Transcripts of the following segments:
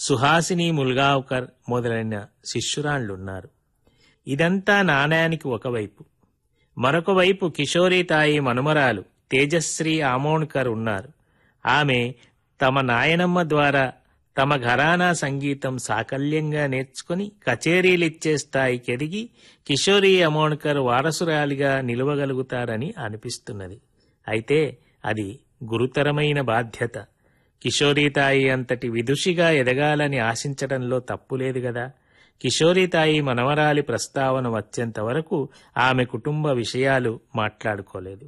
సుహాసిని ముల్గావ్కర్ మొదలైన శిష్యురాళ్లున్నారు ఇదంతా నాణ్యానికి ఒకవైపు మరొక వైపు కిషోరి తాయి మనుమరాలు తేజశ్రీ ఆమోణ్కర్ ఉన్నారు ఆమె తమ నాయనమ్మ ద్వారా తమ ఘరానా సంగీతం సాకల్యంగా నేర్చుకుని కచేరీలిచ్చే స్థాయికి ఎదిగి కిషోరి అమోణ్కర్ వారసురాలిగా నిలవగలుగుతారని అనిపిస్తున్నది అయితే అది గురుతరమైన బాధ్యత కిషోరీతాయి అంతటి విదుషిగా ఎదగాలని ఆశించడంలో తప్పులేదు గదా కిషోరీతాయి మనవరాలి ప్రస్తావన వచ్చేంత వరకు ఆమె కుటుంబ విషయాలు మాట్లాడుకోలేదు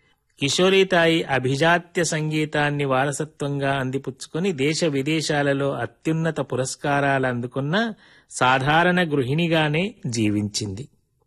కిషోరీతాయి అభిజాత్య సంగీతాన్ని వారసత్వంగా అందిపుచ్చుకొని దేశ విదేశాలలో అత్యున్నత పురస్కారాలు అందుకున్న సాధారణ గృహిణిగానే జీవించింది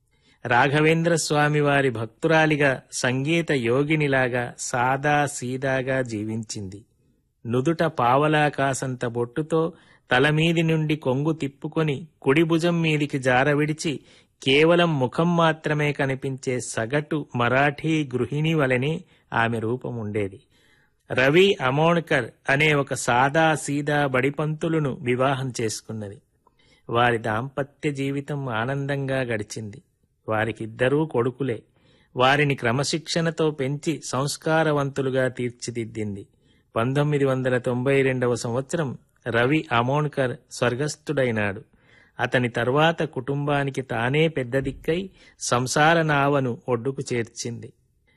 రాఘవేంద్ర స్వామి వారి భక్తురాలిగా సంగీత యోగినిలాగా సాదా సీదాగా జీవించింది నుదుట పావలాకాసంత బొట్టుతో తలమీది నుండి కొంగు తిప్పుకొని కుడి భుజం మీదికి జారవిడిచి కేవలం ముఖం మాత్రమే కనిపించే సగటు మరాఠీ గృహిణి వలనే ఆమె రూపం ఉండేది రవి అమోణ్కర్ అనే ఒక సాదా సీదా బడిపంతులను వివాహం చేసుకున్నది వారి దాంపత్య జీవితం ఆనందంగా గడిచింది వారికిద్దరూ కొడుకులే వారిని క్రమశిక్షణతో పెంచి సంస్కారవంతులుగా తీర్చిదిద్దింది పంతొమ్మిది వందల తొంభై రెండవ సంవత్సరం రవి అమోణ్కర్ స్వర్గస్థుడైనాడు అతని తర్వాత కుటుంబానికి తానే పెద్ద దిక్కై సంసార నావను ఒడ్డుకు చేర్చింది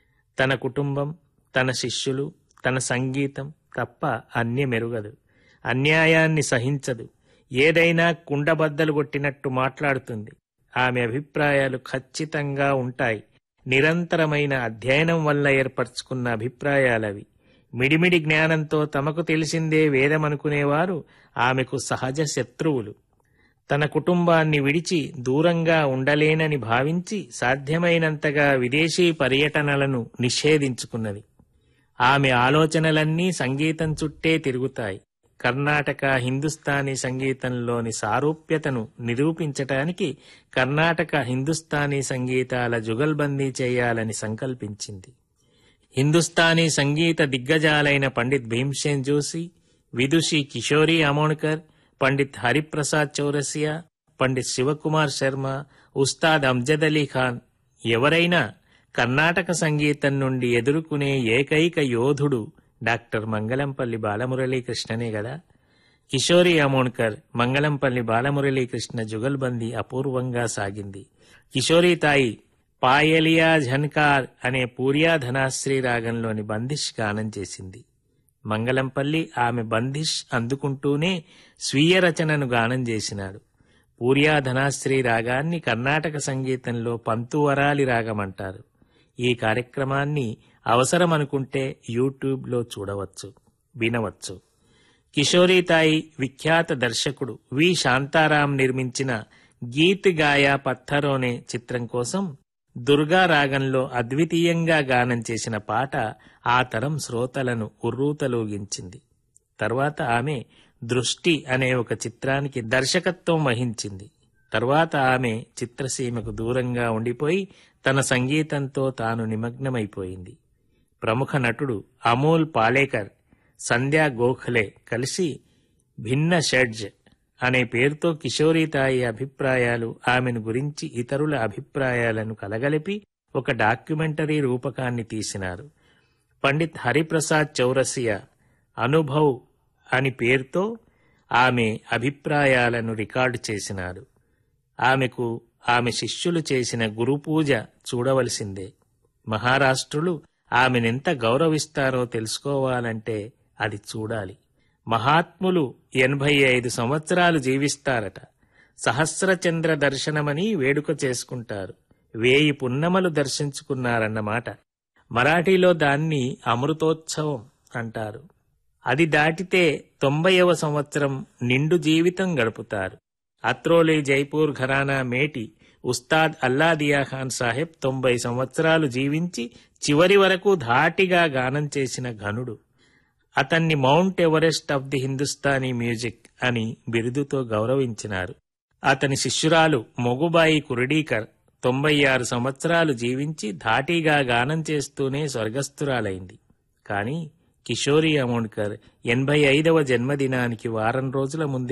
తన కుటుంబం తన శిష్యులు తన సంగీతం తప్ప అన్యమెరుగదు అన్యాయాన్ని సహించదు ఏదైనా కుండబద్దలు కొట్టినట్టు మాట్లాడుతుంది ఆమె అభిప్రాయాలు ఖచ్చితంగా ఉంటాయి నిరంతరమైన అధ్యయనం వల్ల ఏర్పరచుకున్న అభిప్రాయాలవి మిడిమిడి జ్ఞానంతో తమకు తెలిసిందే వేదమనుకునేవారు ఆమెకు సహజ శత్రువులు తన కుటుంబాన్ని విడిచి దూరంగా ఉండలేనని భావించి సాధ్యమైనంతగా విదేశీ పర్యటనలను నిషేధించుకున్నది ఆమె ఆలోచనలన్నీ సంగీతం చుట్టే తిరుగుతాయి కర్ణాటక హిందుస్థానీ సంగీతంలోని సారూప్యతను నిరూపించటానికి కర్ణాటక హిందుస్థానీ సంగీతాల జుగల్బందీ చేయాలని సంకల్పించింది హిందుస్థానీ సంగీత దిగ్గజాలైన పండిత్ భీమ్సేన్ జోషి విదుషి కిషోరి అమోణ్కర్ పండిత్ హరిప్రసాద్ చౌరసియా పండిత్ శివకుమార్ శర్మ ఉస్తాద్ అమ్జద్ అలీ ఖాన్ ఎవరైనా కర్ణాటక సంగీతం నుండి ఎదుర్కొనే ఏకైక యోధుడు డాక్టర్ మంగళంపల్లి బాలమురళీకృష్ణనే గదా కిషోరి అమోణ్కర్ మంగళంపల్లి బాలమురళీకృష్ణ జుగల్బందీ అపూర్వంగా సాగింది కిషోరి తాయి పాయలియా ఝన్కార్ అనే పూర్యా ధనాశ్రీ రాగంలోని బందిష్ గానం చేసింది మంగళంపల్లి ఆమె బందిష్ అందుకుంటూనే స్వీయ రచనను గానం చేసినాడు పూర్యా ధనాశ్రీ రాగాన్ని కర్ణాటక సంగీతంలో పంతువరాలి రాగమంటారు ఈ కార్యక్రమాన్ని అవసరమనుకుంటే యూట్యూబ్లో చూడవచ్చు వినవచ్చు కిషోరీతాయి విఖ్యాత దర్శకుడు వి శాంతారాం నిర్మించిన గీత్ గాయా పత్థరోనే చిత్రం కోసం దుర్గా రాగంలో అద్వితీయంగా గానం చేసిన పాట ఆ తరం శ్రోతలను ఉర్రూతలూగించింది తర్వాత ఆమె దృష్టి అనే ఒక చిత్రానికి దర్శకత్వం వహించింది తర్వాత ఆమె చిత్రసీమకు దూరంగా ఉండిపోయి తన సంగీతంతో తాను నిమగ్నమైపోయింది ప్రముఖ నటుడు అమోల్ పాలేకర్ సంధ్యా గోఖలే కలిసి భిన్న షడ్జ్ అనే పేరుతో కిషోరీతాయి అభిప్రాయాలు ఆమెను గురించి ఇతరుల అభిప్రాయాలను కలగలిపి ఒక డాక్యుమెంటరీ రూపకాన్ని తీసినారు పండిత్ హరిప్రసాద్ చౌరసియా అనుభవ్ అని పేరుతో ఆమె అభిప్రాయాలను రికార్డు చేసినారు ఆమెకు ఆమె శిష్యులు చేసిన గురుపూజ చూడవలసిందే మహారాష్ట్రులు ఆమెనెంత గౌరవిస్తారో తెలుసుకోవాలంటే అది చూడాలి మహాత్ములు ఎనభై ఐదు సంవత్సరాలు జీవిస్తారట సహస్రచంద్ర దర్శనమని వేడుక చేసుకుంటారు వేయి పున్నమలు దర్శించుకున్నారన్నమాట మరాఠీలో దాన్ని అమృతోత్సవం అంటారు అది దాటితే తొంభైవ సంవత్సరం నిండు జీవితం గడుపుతారు అత్రోలి జైపూర్ ఘరానా మేటి ఉస్తాద్ అల్లాదియా ఖాన్ సాహెబ్ తొంభై సంవత్సరాలు జీవించి చివరి వరకు ధాటిగా గానం చేసిన ఘనుడు అతన్ని Mount Everest of the Hindustani music అని బిరుదుతో గౌరవించినారు అతని శిష్యురాలు మొగుబాయి కురడీకర్ తొంభై ఆరు సంవత్సరాలు జీవించి ధాటిగా గానం చేస్తూనే స్వర్గస్థురాలైంది కాని కిషోరి అమోణ్కర్ ఎనభై ఐదవ జన్మదినానికి వారం రోజుల ముందే